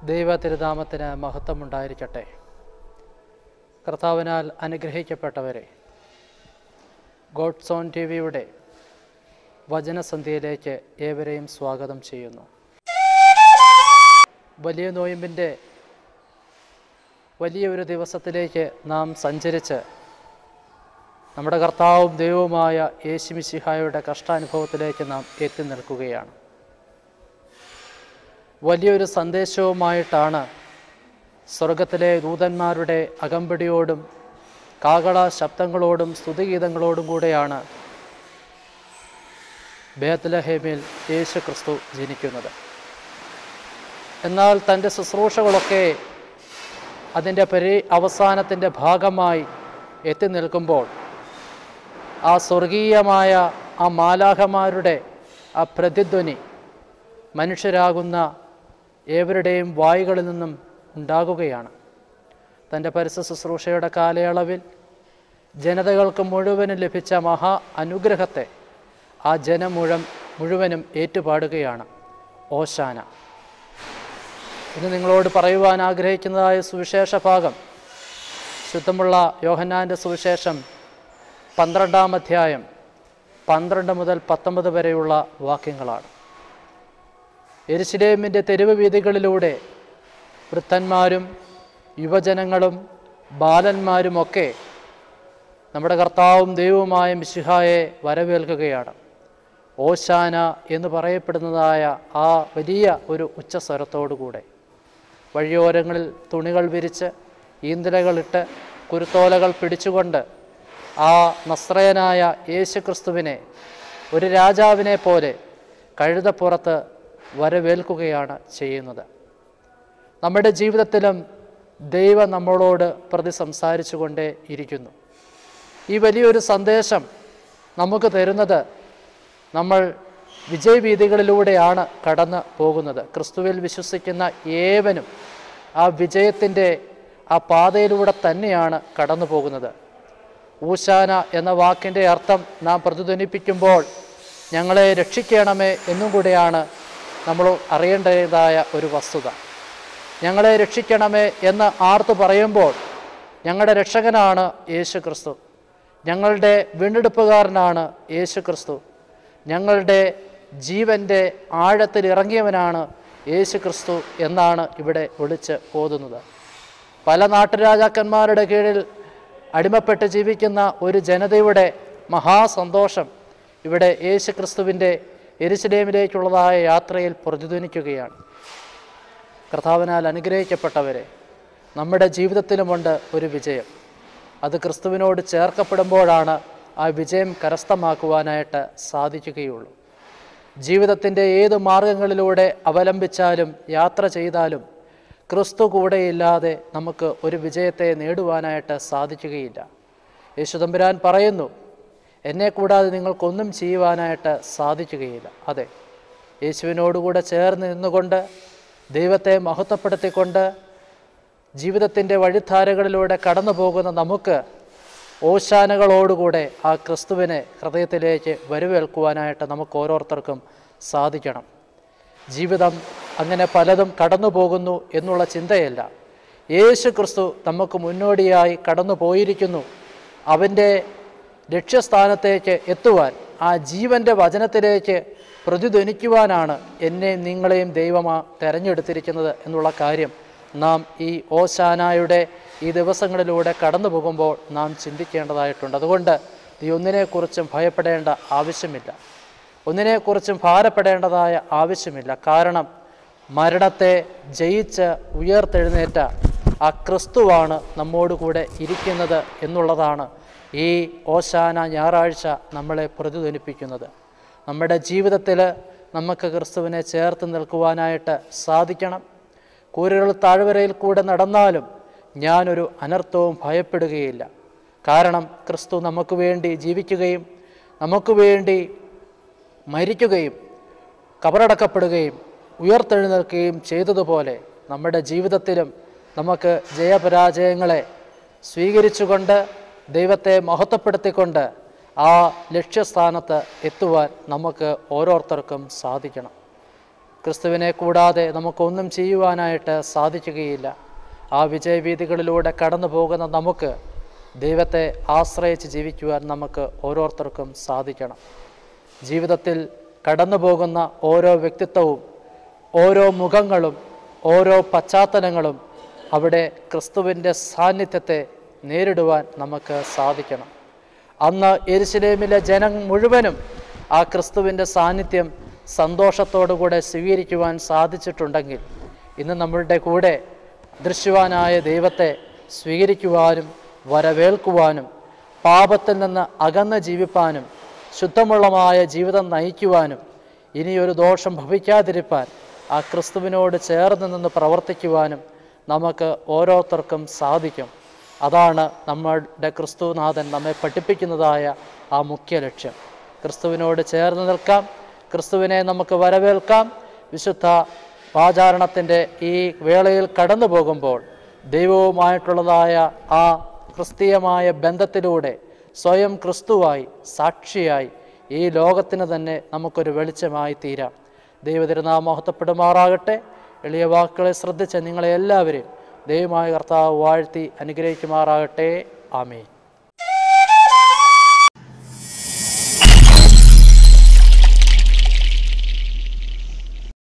ദൈവ തിരുനാമത്തിന് മഹത്വമുണ്ടായിരിക്കട്ടെ കർത്താവിനാൽ അനുഗ്രഹിക്കപ്പെട്ടവരെ ഗോഡ്സ് ഓൺ ടി വിയുടെ വചനസന്ധ്യയിലേക്ക് ഏവരെയും സ്വാഗതം ചെയ്യുന്നു വലിയ നോയമ്പിൻ്റെ വലിയൊരു ദിവസത്തിലേക്ക് നാം സഞ്ചരിച്ച് നമ്മുടെ കർത്താവും ദൈവവുമായ യേശുമിശിഹായുടെ കഷ്ടാനുഭവത്തിലേക്ക് നാം എത്തി നിൽക്കുകയാണ് വലിയൊരു സന്ദേശവുമായിട്ടാണ് സ്വർഗത്തിലെ ദൂതന്മാരുടെ അകമ്പടിയോടും കാകള ശബ്ദങ്ങളോടും സ്തുതിഗീതങ്ങളോടും കൂടെയാണ് ബേത്ലഹേമിൽ യേശു ക്രിസ്തു ജനിക്കുന്നത് എന്നാൽ തൻ്റെ ശുശ്രൂഷകളൊക്കെ അതിൻ്റെ പരി അവസാനത്തിൻ്റെ ഭാഗമായി എത്തി നിൽക്കുമ്പോൾ ആ സ്വർഗീയമായ ആ മാലാഹമാരുടെ ആ പ്രതിധ്വനി മനുഷ്യരാകുന്ന ഏവരുടെയും വായുകളിൽ നിന്നും ഉണ്ടാകുകയാണ് തൻ്റെ പരസ്യ ശുശ്രൂഷയുടെ കാലയളവിൽ ജനതകൾക്ക് മുഴുവനും ലഭിച്ച മഹാ അനുഗ്രഹത്തെ ആ ജനം മുഴുവൻ മുഴുവനും ഏറ്റുപാടുകയാണ് ഓശാന ഇന്ന് നിങ്ങളോട് പറയുവാൻ ആഗ്രഹിക്കുന്നതായ സുവിശേഷ ഭാഗം ശുദ്ധമുള്ള യോഹന്നാൻ്റെ സുവിശേഷം പന്ത്രണ്ടാം അധ്യായം പന്ത്രണ്ട് മുതൽ പത്തൊമ്പത് വരെയുള്ള വാക്യങ്ങളാണ് എരുശിലേമിൻ്റെ തെരുവ് വീതികളിലൂടെ വൃദ്ധന്മാരും യുവജനങ്ങളും ബാലന്മാരുമൊക്കെ നമ്മുടെ കർത്താവും ദൈവവുമായ മിശിഹായെ വരവേൽക്കുകയാണ് ഓശാന എന്ന് പറയപ്പെടുന്നതായ ആ വലിയ ഒരു ഉച്ചസ്വരത്തോടുകൂടെ വഴിയോരങ്ങളിൽ തുണികൾ വിരിച്ച് ഈന്തലകളിട്ട് കുരുത്തോലകൾ പിടിച്ചുകൊണ്ട് ആ നസ്രയനായ യേശു ക്രിസ്തുവിനെ ഒരു രാജാവിനെ പോലെ കഴുതപ്പുറത്ത് വരവേൽക്കുകയാണ് ചെയ്യുന്നത് നമ്മുടെ ജീവിതത്തിലും ദൈവം നമ്മളോട് പ്രതി സംസാരിച്ചു കൊണ്ടേ ഇരിക്കുന്നു ഈ വലിയൊരു സന്ദേശം നമുക്ക് തരുന്നത് നമ്മൾ വിജയവീതികളിലൂടെയാണ് കടന്നു പോകുന്നത് ക്രിസ്തുവിൽ വിശ്വസിക്കുന്ന ഏവനും ആ വിജയത്തിൻ്റെ ആ പാതയിലൂടെ തന്നെയാണ് കടന്നു പോകുന്നത് ഊശാന എന്ന വാക്കിൻ്റെ അർത്ഥം നാം പ്രതിധ്വനിപ്പിക്കുമ്പോൾ ഞങ്ങളെ രക്ഷിക്കണമേ എന്നും കൂടെയാണ് നമ്മൾ അറിയേണ്ടതായ ഒരു വസ്തുത ഞങ്ങളെ രക്ഷിക്കണമേ എന്ന് ആർത്ത് പറയുമ്പോൾ ഞങ്ങളുടെ രക്ഷകനാണ് യേശു ക്രിസ്തു ഞങ്ങളുടെ വീണ്ടെടുപ്പുകാരനാണ് യേശു ക്രിസ്തു ഞങ്ങളുടെ ജീവൻ്റെ ആഴത്തിൽ ഇറങ്ങിയവനാണ് യേശു ക്രിസ്തു എന്നാണ് ഇവിടെ വിളിച്ച് ഓതുന്നത് പല നാട്ടുരാജാക്കന്മാരുടെ കീഴിൽ അടിമപ്പെട്ട് ജീവിക്കുന്ന ഒരു ജനതയുടെ മഹാസന്തോഷം ഇവിടെ യേശു ക്രിസ്തുവിൻ്റെ എരുസലേമിലേക്കുള്ളതായ യാത്രയിൽ പ്രതിധ്വനിക്കുകയാണ് കർത്താവിനാൽ അനുഗ്രഹിക്കപ്പെട്ടവരെ നമ്മുടെ ജീവിതത്തിലുമുണ്ട് ഒരു വിജയം അത് ക്രിസ്തുവിനോട് ചേർക്കപ്പെടുമ്പോഴാണ് ആ വിജയം കരസ്ഥമാക്കുവാനായിട്ട് സാധിക്കുകയുള്ളൂ ജീവിതത്തിൻ്റെ ഏത് മാർഗങ്ങളിലൂടെ അവലംബിച്ചാലും യാത്ര ചെയ്താലും ക്രിസ്തു കൂടെയില്ലാതെ നമുക്ക് ഒരു വിജയത്തെ നേടുവാനായിട്ട് സാധിക്കുകയില്ല യേശുദമ്പുരാൻ പറയുന്നു എന്നെ കൂടാതെ നിങ്ങൾക്കൊന്നും ചെയ്യുവാനായിട്ട് സാധിക്കുകയില്ല അതെ യേശുവിനോടുകൂടെ ചേർന്ന് നിന്നുകൊണ്ട് ദൈവത്തെ മഹത്വപ്പെടുത്തിക്കൊണ്ട് ജീവിതത്തിൻ്റെ വഴിധാരകളിലൂടെ കടന്നു പോകുന്ന നമുക്ക് ഓശാനകളോടുകൂടെ ആ ക്രിസ്തുവിനെ ഹൃദയത്തിലേക്ക് വരവേൽക്കുവാനായിട്ട് നമുക്ക് ഓരോരുത്തർക്കും സാധിക്കണം ജീവിതം അങ്ങനെ പലതും കടന്നു പോകുന്നു എന്നുള്ള ചിന്തയല്ല യേശു ക്രിസ്തു നമുക്ക് മുന്നോടിയായി കടന്നു പോയിരിക്കുന്നു അവൻ്റെ ലക്ഷ്യസ്ഥാനത്തേക്ക് എത്തുവാൻ ആ ജീവൻ്റെ വചനത്തിലേക്ക് പ്രതിധ്വനിക്കുവാനാണ് എന്നെയും നിങ്ങളെയും ദൈവമാ തെരഞ്ഞെടുത്തിരിക്കുന്നത് എന്നുള്ള കാര്യം നാം ഈ ഓശാനായുടെ ഈ ദിവസങ്ങളിലൂടെ കടന്നു പോകുമ്പോൾ നാം ചിന്തിക്കേണ്ടതായിട്ടുണ്ട് അതുകൊണ്ട് ഈ ഒന്നിനെക്കുറിച്ചും ഭയപ്പെടേണ്ട ആവശ്യമില്ല ഒന്നിനെക്കുറിച്ചും ഭാരപ്പെടേണ്ടതായ ആവശ്യമില്ല കാരണം മരണത്തെ ജയിച്ച് ഉയർത്തെഴുന്നേറ്റ ആ ക്രിസ്തുവാണ് നമ്മോടുകൂടെ ഇരിക്കുന്നത് എന്നുള്ളതാണ് ഈ ഓശാന ഞായറാഴ്ച നമ്മളെ പ്രതിധ്വനിപ്പിക്കുന്നത് നമ്മുടെ ജീവിതത്തിൽ നമുക്ക് ക്രിസ്തുവിനെ ചേർത്ത് നിൽക്കുവാനായിട്ട് സാധിക്കണം കൂരുകൾ താഴ്വരയിൽ കൂടെ നടന്നാലും ഞാനൊരു അനർത്ഥവും ഭയപ്പെടുകയില്ല കാരണം ക്രിസ്തു നമുക്ക് വേണ്ടി ജീവിക്കുകയും നമുക്ക് വേണ്ടി മരിക്കുകയും കബറടക്കപ്പെടുകയും ഉയർത്തെഴുന്നേൽക്കുകയും ചെയ്തതുപോലെ നമ്മുടെ ജീവിതത്തിലും നമുക്ക് ജയപരാജയങ്ങളെ സ്വീകരിച്ചുകൊണ്ട് ദൈവത്തെ മഹത്വപ്പെടുത്തിക്കൊണ്ട് ആ ലക്ഷ്യസ്ഥാനത്ത് എത്തുവാൻ നമുക്ക് ഓരോരുത്തർക്കും സാധിക്കണം ക്രിസ്തുവിനെ കൂടാതെ നമുക്കൊന്നും ചെയ്യുവാനായിട്ട് സാധിക്കുകയില്ല ആ വിജയവീതികളിലൂടെ കടന്നു പോകുന്ന നമുക്ക് ദൈവത്തെ ആശ്രയിച്ച് ജീവിക്കുവാൻ നമുക്ക് ഓരോരുത്തർക്കും സാധിക്കണം ജീവിതത്തിൽ കടന്നു പോകുന്ന ഓരോ വ്യക്തിത്വവും ഓരോ മുഖങ്ങളും ഓരോ പശ്ചാത്തലങ്ങളും അവിടെ ക്രിസ്തുവിൻ്റെ സാന്നിധ്യത്തെ നേരിടുവാൻ നമുക്ക് സാധിക്കണം അന്ന് എരുശലേമിലെ ജനം മുഴുവനും ആ ക്രിസ്തുവിൻ്റെ സാന്നിധ്യം സന്തോഷത്തോടുകൂടെ സ്വീകരിക്കുവാൻ സാധിച്ചിട്ടുണ്ടെങ്കിൽ ഇന്ന് നമ്മളുടെ കൂടെ ദൃശ്യവാനായ ദൈവത്തെ സ്വീകരിക്കുവാനും വരവേൽക്കുവാനും പാപത്തിൽ നിന്ന് അകന്ന് ജീവിപ്പാനും ശുദ്ധമുള്ളമായ ജീവിതം നയിക്കുവാനും ഇനിയൊരു ദോഷം ഭവിക്കാതിരിപ്പാൻ ആ ക്രിസ്തുവിനോട് ചേർന്ന് നിന്ന് പ്രവർത്തിക്കുവാനും നമുക്ക് ഓരോരുത്തർക്കും സാധിക്കും അതാണ് നമ്മളുടെ ക്രിസ്തുനാഥൻ നമ്മെ പഠിപ്പിക്കുന്നതായ ആ മുഖ്യ ലക്ഷ്യം ക്രിസ്തുവിനോട് ചേർന്ന് നിൽക്കാം ക്രിസ്തുവിനെ നമുക്ക് വരവേൽക്കാം വിശുദ്ധ ആചാരണത്തിൻ്റെ ഈ വേളയിൽ കടന്നു പോകുമ്പോൾ ദൈവവുമായിട്ടുള്ളതായ ആ ക്രിസ്തീയമായ ബന്ധത്തിലൂടെ സ്വയം ക്രിസ്തുവായി സാക്ഷിയായി ഈ ലോകത്തിന് തന്നെ നമുക്കൊരു വെളിച്ചമായി തീരാം ദൈവതിരുനാമഹത്വപ്പെടുമാറാകട്ടെ എളിയ വാക്കുകളെ ശ്രദ്ധിച്ച നിങ്ങളെ എല്ലാവരെയും ദൈവമായ കർത്താവ് വാഴ്ത്തി അനുഗ്രഹിക്കുമാറാകട്ടെ ആമേൻ